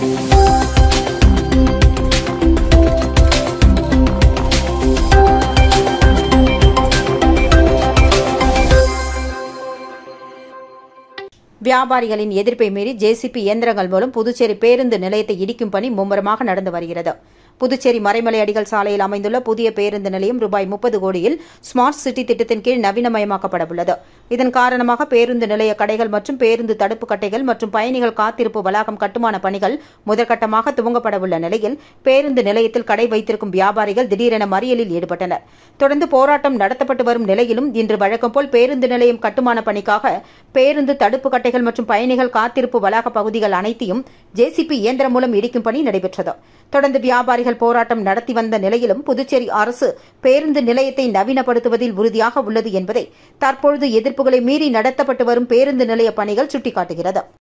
வியாபாரிகளின் எதிர்ப்பை மீறி ஜேசிபி இயந்திரங்கள் மூலம் புதுச்சேரி பேருந்து நிலையத்தை இடிக்கும் பணி மும்முரமாக நடந்து வருகிறது புதுச்சேரி மறைமலை அடிகள் சாலையில் அமைந்துள்ள புதிய பேருந்து நிலையம் ரூபாய் முப்பது கோடியில் ஸ்மார்ட் சிட்டி திட்டத்தின் கீழ் நவீனமயமாக்கப்பட உள்ளது இதன் காரணமாக பேருந்து நிலைய கடைகள் மற்றும் பேருந்து தடுப்பு கட்டைகள் மற்றும் பயணிகள் காத்திருப்பு வளாகம் கட்டுமான பணிகள் முதற்கட்டமாக துவங்கப்பட உள்ள நிலையில் பேருந்து நிலையத்தில் கடை வைத்திருக்கும் வியாபாரிகள் திடீரென மறியலில் ஈடுபட்டனர் தொடர்ந்து போராட்டம் நடத்தப்பட்டு வரும் நிலையிலும் இன்று வழக்கம் போல் பேருந்து நிலையம் கட்டுமான பணிக்காக பேருந்து தடுப்பு கட்டைகள் மற்றும் பயணிகள் காத்திருப்பு வளாக பகுதிகள் அனைத்தையும் ஜேசிபி இயந்திரம் மூலம் இடிக்கும் பணி நடைபெற்றது தொடர்ந்து வியாபாரிகள் போராட்டம் நடத்தி வந்த நிலையிலும் புதுச்சேரி அரசு பேருந்து நிலையத்தை நவீனப்படுத்துவதில் உறுதியாக உள்ளது என்பதை தற்பொழுது எதிர்ப்புகளை மீறி நடத்தப்பட்டு வரும் பேருந்து நிலைய பணிகள் சுட்டிக்காட்டுகிறது